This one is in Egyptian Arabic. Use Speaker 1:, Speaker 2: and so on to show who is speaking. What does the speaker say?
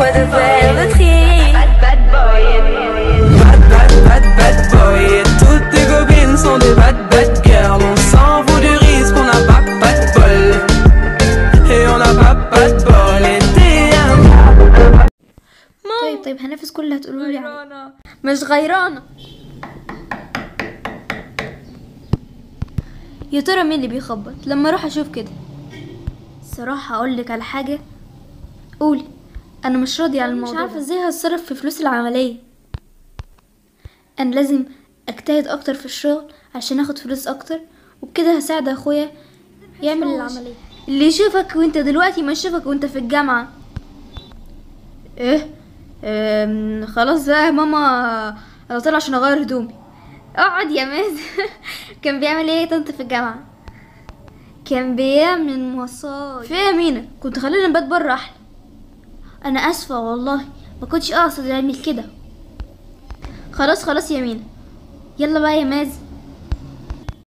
Speaker 1: moi de faire le tri. Bad, bad boy.
Speaker 2: Bad, bad, bad, bad boy. Et toutes tes copines sont des bad, bad girls. On s'en fout du risque, on n'a pas, pas de bol. Et on n'a pas, pas de bol. Et t'es un
Speaker 3: طيب طيب هنفذ كل اللي هتقولوا لي عليه مش غيرانة يا ترى مين اللي بيخبط لما اروح اشوف كده صراحة اقول لك على حاجة قولي انا مش راضية على الموضوع مش عارفة ازاي هتصرف في فلوس العملية انا لازم اجتهد اكتر في الشغل عشان اخد فلوس اكتر وبكده هساعد اخويا يعمل العملية اللي يشوفك وانت دلوقتي ما يشوفك وانت في الجامعة ايه أم، خلاص بقى يا ماما انا طالعه عشان اغير هدومي اقعد يا ماز كان بيعمل ايه طنط في الجامعه كان بيعمل مصايب في إيه يا مينا كنت خلينا نبات بره احلى انا اسفه والله ما كنتش اقصد اعمل كده خلاص خلاص يا مينا يلا بقى يا ماز